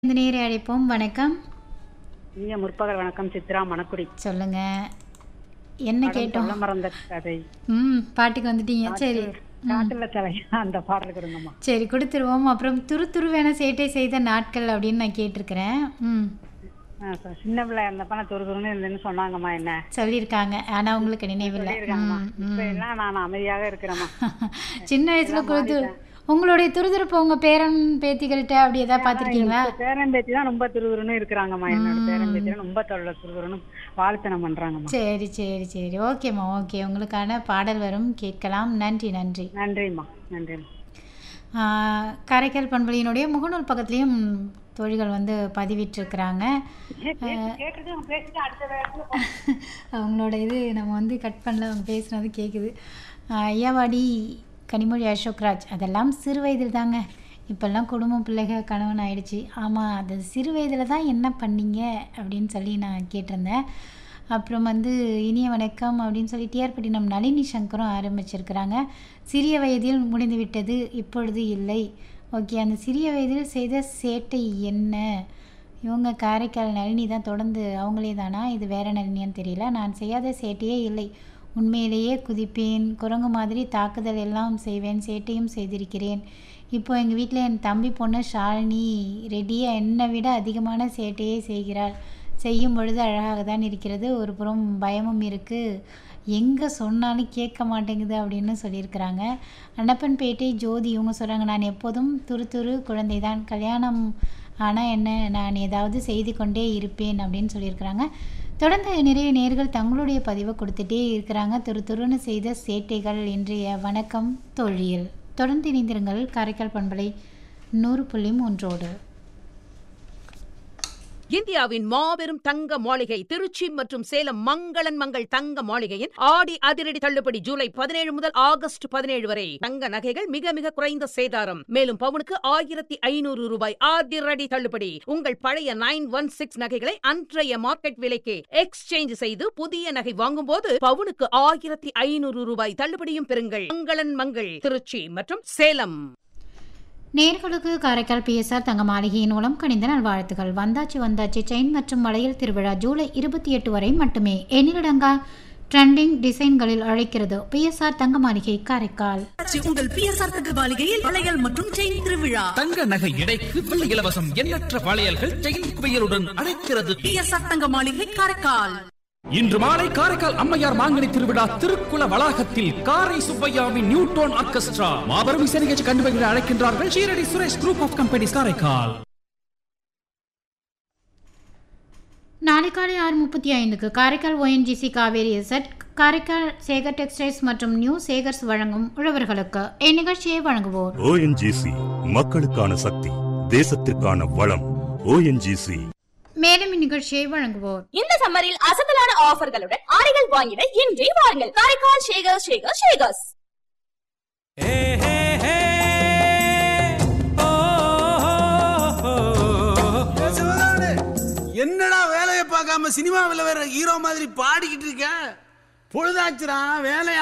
இந்த நேரை அழைப்போம் வணக்கம் இனிய முற்பகல் வணக்கம் சித்ரா மணக்குடி சொல்லுங்க என்ன கேட்டோம் சொல்ல மறந்த கதை ம் பாட்டுக்கு வந்துட்டீங்க சரி காட்டுல தலை அந்த பாடல் கொடுங்கம்மா சரி கொடுத்துருவோம் அப்புறம் துரு துருவென சேட்டை செய்த நாட்கள் அப்படின்னு நான் கேட்டிருக்கிறேன் ம் ஆ, ச- சின்ன பிள்ளை இருந்தப்ப நான் துரு துருன்னு இருந்தேன்னு சொன்னாங்கம்மா என்ன சொல்லியிருக்காங்க ஆனால் உங்களுக்கு நினைவில்லை சொல்லியிருக்காங்கம்மா ம், ம். இப்ப எல்லாம் நான் அமைதியாக இருக்கிறேம்மா சின்ன வயசுல கொடுத்து உங்களுடைய துருதுருப்பு உங்க பேரன் பேத்திகள்கிட்ட அப்படி ஏதாவது பார்த்துருக்கீங்களா இப்ப பேரன்பேத்தி தான் ரொம்ப துருதுருன்னு இருக்கிறாங்கம்மா என்னோட பேரன்பேத்தி தான் ரொம்ப தொல்லை துருதுருன்னு வாழ்த்தனம் பண்றாங்கம்மா சரி சரி சரி ஓகேம்மா ஓகே உங்களுக்கான பாடல் வரும் கேட்கலாம் நன்றி நன்றி நன்றிம்மா நன்றிம்மா ஆஹ், காரைக்கால் பண்பொழியினுடைய முகநூல் பக்கத்துலேயும் தோழிகள் வந்து பதிவிட்டிருக்கிறாங்க கேக்குறது அவங்க பேசிட்டு அடுத்த வேகத்துல போ. அவங்களோட இது நம்ம வந்து கட் பண்ணல அவங்க பேசுனது கேட்குது ஆஹ், ஐயாவாடி கனிமொழி அசோக்ராஜ் அதெல்லாம் சிறு வயதில் தாங்க இப்போல்லாம் குடும்பம் பிள்ளைக கணவன் ஆயிடுச்சு ஆமாம் அது சிறு வயதில் தான் என்ன பண்ணீங்க அப்படின்னு சொல்லி நான் கேட்டிருந்தேன் அப்புறம் வந்து இனிய வணக்கம் அப்படின்னு சொல்லி டிஆர்பட்டினம் நளினி சங்கரும் ஆரம்பிச்சிருக்கிறாங்க சிறிய வயதில் முடிந்து விட்டது இப்பொழுது இல்லை ஓகே அந்த சிறிய வயதில் செய்த சேட்டை என்ன இவங்க காரைக்கால் நளினி தான் தொடர்ந்து அவங்களே தானா இது வேற நளினியான்னு தெரியல நான் செய்யாத சேட்டையே இல்லை உண்மையிலேயே குதிப்பேன் குரங்கு மாதிரி தாக்குதல் எல்லாம் செய்வேன் சேட்டையும் செய்திருக்கிறேன் இப்போ எங்கள் வீட்டில் என் தம்பி பொண்ணு ஷாலினி ரெடியாக என்னை விட அதிகமான சேட்டையை செய்கிறாள் செய்யும் பொழுது அழகாக தான் இருக்கிறது ஒரு புறம் பயமும் இருக்குது எங்கே சொன்னாலும் கேட்க மாட்டேங்குது அப்படின்னு சொல்லியிருக்கிறாங்க அன்னப்பன்பேட்டை ஜோதி இவங்க சொல்கிறாங்க நான் எப்போதும் துரு துரு குழந்தை தான் கல்யாணம் ஆனால் என்ன நான் ஏதாவது செய்து கொண்டே இருப்பேன் அப்படின்னு சொல்லியிருக்கிறாங்க தொடர்ந்து நிறைய நேர்கள் தங்களுடைய பதிவை கொடுத்துட்டே இருக்கிறாங்க துரு துருன்னு செய்த சேட்டைகள் இன்றைய வணக்கம் தோழியல் தொடர்ந்து இணைந்திருங்கள் காரைக்கால் பண்பலை நூறு புள்ளி மூன்றோடு இந்தியாவின் மாபெரும் தங்க மாளிகை திருச்சி மற்றும் சேலம் மங்களன் மங்கள் தங்க மாளிகையின் ஆடி அதிரடி தள்ளுபடி ஜூலை பதினேழு முதல் ஆகஸ்ட் பதினேழு வரை தங்க நகைகள் மிக மிக குறைந்த சேதாரம் மேலும் பவுனுக்கு ஆயிரத்தி ஐநூறு ரூபாய் அதிரடி தள்ளுபடி உங்கள் பழைய நைன் ஒன் சிக்ஸ் நகைகளை அன்றைய மார்க்கெட் விலைக்கு எக்ஸ்சேஞ்ச் செய்து புதிய நகை வாங்கும்போது பவுனுக்கு ஆயிரத்தி ஐநூறு ரூபாய் தள்ளுபடியும் பெறுங்கள் மங்களன் மங்கள் திருச்சி மற்றும் சேலம் நேர்களுக்கு காரைக்கால் பிஎஸ்ஆர் தங்க மாளிகையின் மூலம் கணிந்த நல்வாழ்த்துகள் வந்தாச்சு வந்தாச்சு செயின் மற்றும் வளையல் திருவிழா ஜூலை இருபத்தி எட்டு வரை மட்டுமே எண்ணிலடங்கா ட்ரெண்டிங் டிசைன்களில் அழைக்கிறது பிஎஸ்ஆர் தங்க மாளிகை காரைக்கால் உங்கள் பிஎஸ்ஆர் தங்க மாளிகையில் வளையல் மற்றும் செயின் திருவிழா தங்க நகை எடைக்கு வெள்ளி இலவசம் எண்ணற்ற வளையல்கள் செயின் குவியலுடன் அழைக்கிறது பிஎஸ்ஆர் தங்க மாளிகை காரைக்கால் இன்று மாலை காரைக்கால் அம்மையார் மாங்கனி திருவிழா திருக்குள வளாகத்தில் காரை சுப்பையாவின் நியூட்டோன் ஆர்கெஸ்ட்ரா மாபெரும் இசை நிகழ்ச்சி கண்டுபிடிக்க அழைக்கின்றார்கள் Shirdi Suresh group of companies Karaikal நாளை காலை ஆறு முப்பத்தி ஐந்துக்கு Karaikal ONGC Cauvery asset Karaikal Sekar textiles மற்றும் நியூ சேகர்ஸ் வழங்கும் உழவர்களுக்கு இந்நிகழ்ச்சியை வழங்குவோர் ஓஎன்ஜிசி மக்களுக்கான சக்தி தேசத்திற்கான வளம் ஓஎன்ஜிசி மேலும் இந்நிகழ்ச்சியை வழங்குவோர் இந்த சம்மரில் அசத்தலான ஆஃபர்களுடன் ஆடைகள் வாங்கிட இன்றே வாருங்கள் காரைக்கால் ஷேகர் ஷேகர் ஷேகர்ஸ் என்னடா வேலையை பார்க்காம சினிமாவில் வேற ஹீரோ மாதிரி பாடிக்கிட்டு இருக்க பொழுதாச்சுடா வேலையை